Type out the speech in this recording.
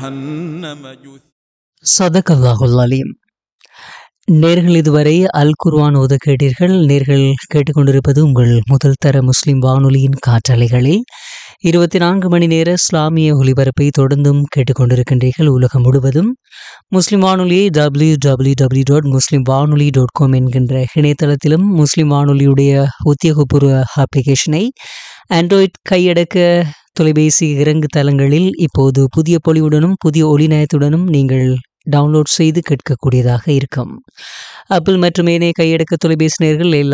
جهنم جث சதகல்லாஹுல் அலீம் நேர்கள் இதுவரை அல் குர்ஆன் ஓத கேட்டீர்கள் நேர்கள் கேட்டுக்கொண்டிருப்பது உங்கள் முதல் தர முஸ்லிம் வானொலியின் காற்றலைகளில் இருபத்தி நான்கு மணி நேர இஸ்லாமிய ஒலிபரப்பை தொடர்ந்தும் கேட்டுக்கொண்டிருக்கின்றீர்கள் உலகம் முழுவதும் முஸ்லிம் வானொலியை W W W dot Muslim வானொலி டாட் காம் என்கின்ற இணையதளத்திலும் முஸ்லிம் வானொலியுடைய உத்தியோகபூர்வ அப்ளிகேஷனை ஆண்ட்ராய்ட் கையடக்க தொலைபேசி இறங்கு தளங்களில் இப்போது புதிய பொலிவுடனும் புதிய ஒளிநயத்துடனும் நீங்கள் டவுன்லோட் செய்து கேட்கக்கூடியதாக இருக்கும் ஆப்பிள் மற்றும் ஏனைய கையடக்க தொலைபேசி நேயர்கள் எல்லா